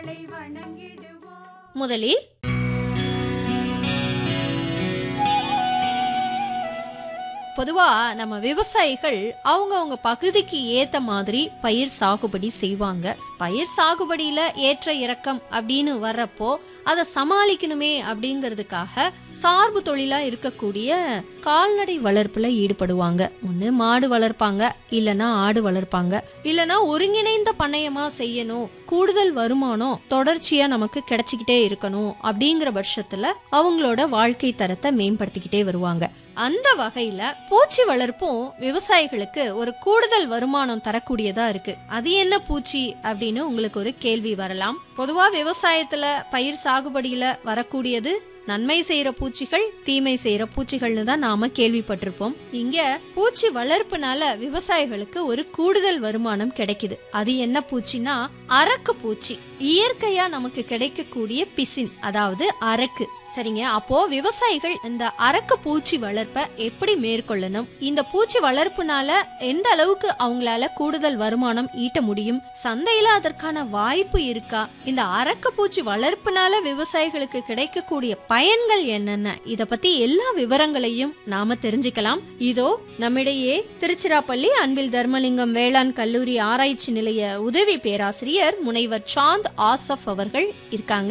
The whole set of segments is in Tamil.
அவளை வணங்கிடுவோம் முதலில் பொதுவா நம்ம விவசாயிகள் அவங்க அவங்க பகுதிக்கு ஏத்த மாதிரி பயிர் சாகுபடி செய்வாங்க பயிர் சாகுபடியில ஏற்ற இறக்கம் அப்படின்னு வர்றப்போ அதை சமாளிக்கணுமே அப்படிங்கிறதுக்காக சார்பு தொழிலா இருக்கக்கூடிய கால்நடை வளர்ப்புல ஈடுபடுவாங்க ஒண்ணு மாடு வளர்ப்பாங்க இல்லனா ஆடு வளர்ப்பாங்க இல்லனா ஒருங்கிணைந்த பண்ணையமா செய்யணும் கூடுதல் வருமானம் தொடர்ச்சியா நமக்கு கிடைச்சிக்கிட்டே இருக்கணும் அப்படிங்கிற பட்சத்துல அவங்களோட வாழ்க்கை தரத்தை மேம்படுத்திக்கிட்டே வருவாங்க அந்த வகையில பூச்சி வளர்ப்பும் விவசாயிகளுக்கு ஒரு கூடுதல் வருமானம் தரக்கூடியதா இருக்கு அது என்ன பூச்சி அப்படின்னு உங்களுக்கு ஒரு கேள்வி வரலாம் பொதுவா விவசாயத்துல பயிர் சாகுபடியில வரக்கூடியது நன்மை செய்யற பூச்சிகள் தீமை செய்யற பூச்சிகள்னு தான் நாம கேள்விப்பட்டிருப்போம் இங்க பூச்சி வளர்ப்புனால விவசாயிகளுக்கு ஒரு கூடுதல் வருமானம் கிடைக்குது அது என்ன பூச்சினா அரக்கு பூச்சி இயற்கையா நமக்கு கிடைக்கக்கூடிய பிசின் அதாவது அரக்கு சரிங்க அப்போ விவசாயிகள் இந்த அரக்கு பூச்சி வளர்ப்பை எப்படி மேற்கொள்ளணும் இந்த பூச்சி வளர்ப்புனால எந்த அளவுக்கு அவங்களால கூடுதல் வருமானம் ஈட்ட முடியும் சந்தையில அதற்கான வாய்ப்பு இருக்கா இந்த அரக்கு பூச்சி வளர்ப்புனால விவசாயிகளுக்கு கிடைக்கக்கூடிய பயன்கள் என்னென்ன இத பத்தி எல்லா விவரங்களையும் நாம தெரிஞ்சுக்கலாம் இதோ நம்மிடையே திருச்சிராப்பள்ளி அன்பில் தர்மலிங்கம் வேளாண் கல்லூரி ஆராய்ச்சி நிலைய உதவி பேராசிரியர் முனைவர் சாந்த் ஆசப் அவர்கள் இருக்காங்க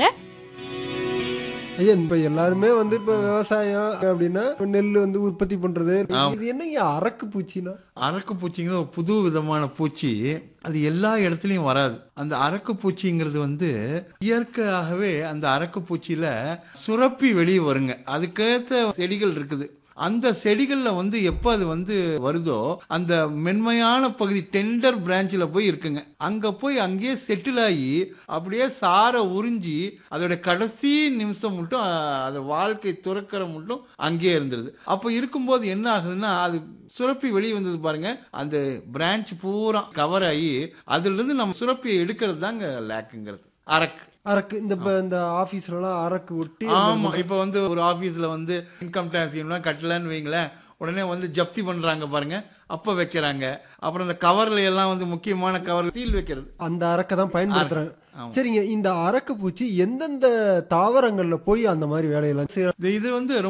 ஐயா இப்ப எல்லாருமே வந்து இப்ப விவசாயம் அப்படின்னா நெல் வந்து உற்பத்தி பண்றது ஆம். இது என்னங்க அரக்கு பூச்சினா அரக்கு பூச்சிங்கிற ஒரு புது விதமான பூச்சி அது எல்லா இடத்துலையும் வராது அந்த அரக்கு பூச்சிங்கிறது வந்து இயற்கையாகவே அந்த அரக்கு பூச்சியில சுரப்பி வெளியே வருங்க அதுக்கேற்ற செடிகள் இருக்குது அந்த செடிகள்ல வந்து எப்போ அது வந்து வருதோ அந்த மென்மையான பகுதி டெண்டர் பிரான்ச்சில் போய் இருக்குங்க அங்க போய் அங்கேயே செட்டில் ஆகி அப்படியே சாரை உறிஞ்சி அதோட கடைசி நிமிஷம் மட்டும் அஹ், அது வாழ்க்கை துறக்கிற மட்டும் அங்கேயே இருந்துருது அப்போ இருக்கும்போது என்ன ஆகுதுன்னா அது சுரப்பி வெளியே வந்தது பாருங்க அந்த பிரான்ச் பூரா கவர் ஆகி அதுல இருந்து நம்ம சுரப்பியை எடுக்கிறது தாங்க லேக்குங்கிறது அரக்கு அரக்கு இந்த இப்ப இந்த ஆபீஸ்ல எல்லாம் அரக்கு ஒட்டி ஆமா இப்போ வந்து ஒரு ஆபீஸ்ல வந்து இன்கம் டேக்ஸ் ஸ்கீம்லாம் கட்டலன்னு வைங்களேன் உடனே வந்து ஜப்தி பண்றாங்க பாருங்க அப்ப வைக்கிறாங்க அப்புறம் இந்த கவர்ல எல்லாம் வந்து முக்கியமான கவர் சீல் வைக்கிறது அந்த அரக்கை தான் பயன்படுத்துறாங்க ஆமா. சரிங்க இந்த அரக்கு பூச்சி எந்தெந்த தாவரங்கள்ல போய் அந்த மாதிரி வேலையெல்லாம் செய்யறாங்க இது- இது வந்து